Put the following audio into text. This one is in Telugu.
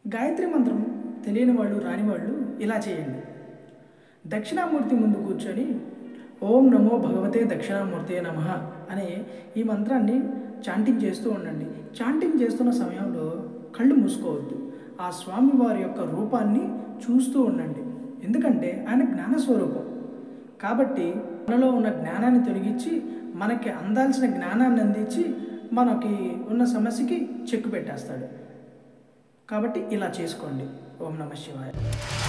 గాయత్రి మంత్రం తెలియని వాళ్ళు రాని వాళ్ళు ఇలా చేయండి దక్షిణామూర్తి ముందు కూర్చొని ఓం నమో భగవతే దక్షిణామూర్తే నమ అనే ఈ మంత్రాన్ని చాంటింగ్ చేస్తూ ఉండండి చాంటింగ్ చేస్తున్న సమయంలో కళ్ళు మూసుకోవద్దు ఆ స్వామివారి యొక్క రూపాన్ని చూస్తూ ఉండండి ఎందుకంటే ఆయన జ్ఞానస్వరూపం కాబట్టి మనలో ఉన్న జ్ఞానాన్ని తొలగించి మనకి అందాల్సిన జ్ఞానాన్ని అందించి మనకి ఉన్న సమస్యకి చెక్కు పెట్టేస్తాడు కాబట్టి ఇలా చేసుకోండి ఓం నమ శివాయ